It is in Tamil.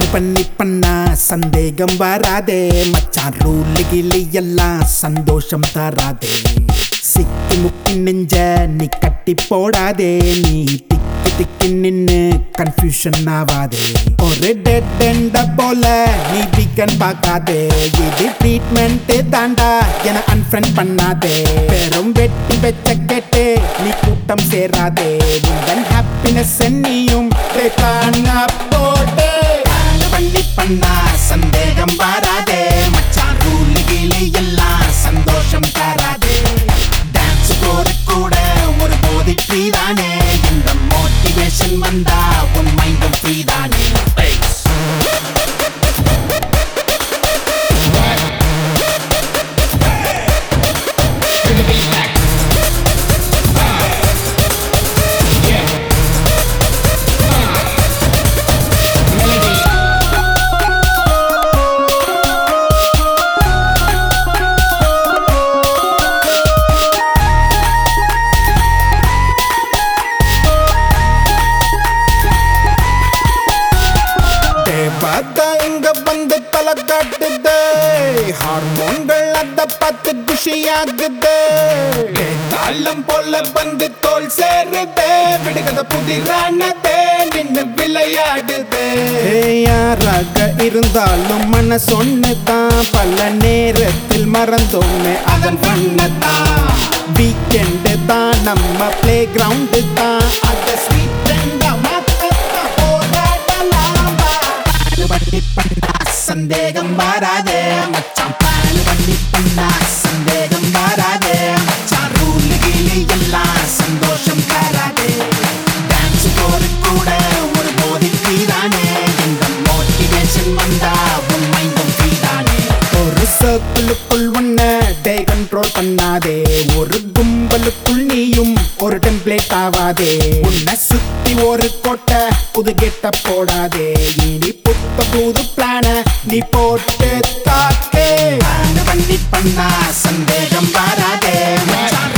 பண்ணி பண்ணா சந்தேகம் வராதே மச்சான் ரூல் கிளி எல்லாம் சந்தோஷம் தராதே சிக்கி முக்கி நெஞ்ச நீ கட்டி போடாதே நீ திக்கி திக்கி நின்னு கன்ஃபியூஷன் ஆவாதே ஒரு டெட் எண்ட போல நீ வீக்கன் பார்க்காதே இது ட்ரீட்மெண்ட் தாண்டா என அன்ஃப்ரெண்ட் பண்ணாதே பெரும் வெட்டி வெச்ச கேட்டு நீ கூட்டம் சேராதே உங்கள் ஹாப்பினஸ் நீயும் தானா போட்டே பண்ணி பண்ணா சந்தேகம் வராதே மச்சான் ரூல் கீழே எல்லாம் சந்தோஷம் தராதே டான்ஸ் போற கூட ஒரு போதை ஃப்ரீ தானே இந்த மோட்டிவேஷன் வந்தா உன் மைண்டும் ஃப்ரீ தானே தேவதா இங்க வந்து தலை காட்டுது ஹார்மோன்கள் அத பார்த்து குஷியாகுது தாளம் போல வந்து தோல் சேருது விடுகத புதிரானதே நின்னு விளையாடுது யாராக இருந்தாலும் மனசு ஒண்ணுதான் பல நேரத்தில் மறந்தோமே அதன் பண்ணதான் வீக்கெண்டு தான் நம்ம பிளே கிரவுண்டு தான் அத ஸ்வீட் மாத்தத்தான் போராடலாம் வா. பாலு பண்ணி பண்ணா சந்தேகம் வராதே மச்சான் பாலு பண்ணி பண்ணா சந்தேகம் வராதே மச்சான் ரூல் கீழே எல்லாம் சந்தோஷம் தராதே டான்ஸ் போற கூட ஒரு போதை ஃப்ரீதானே இந்த மோட்டிவேஷன் வந்தா உன் மைண்டும் ஃப்ரீதானே ஒரு சர்க்கிளுக்குள் ஒன்ன டே கண்ட்ரோல் பண்ணாதே ஒரு கும்பலுக்குள் நீயும் ஒரு டெம்ப்ளேட் ஆவாதே உன்னை சுத்தி ஒரு கோட்டை புது கெட்ட போடாதே இனி புத்த புது பிளான நீ போட்டு தாக்கே பண்ணி பண்ணா சந்தேகம் வராதே மச்சான்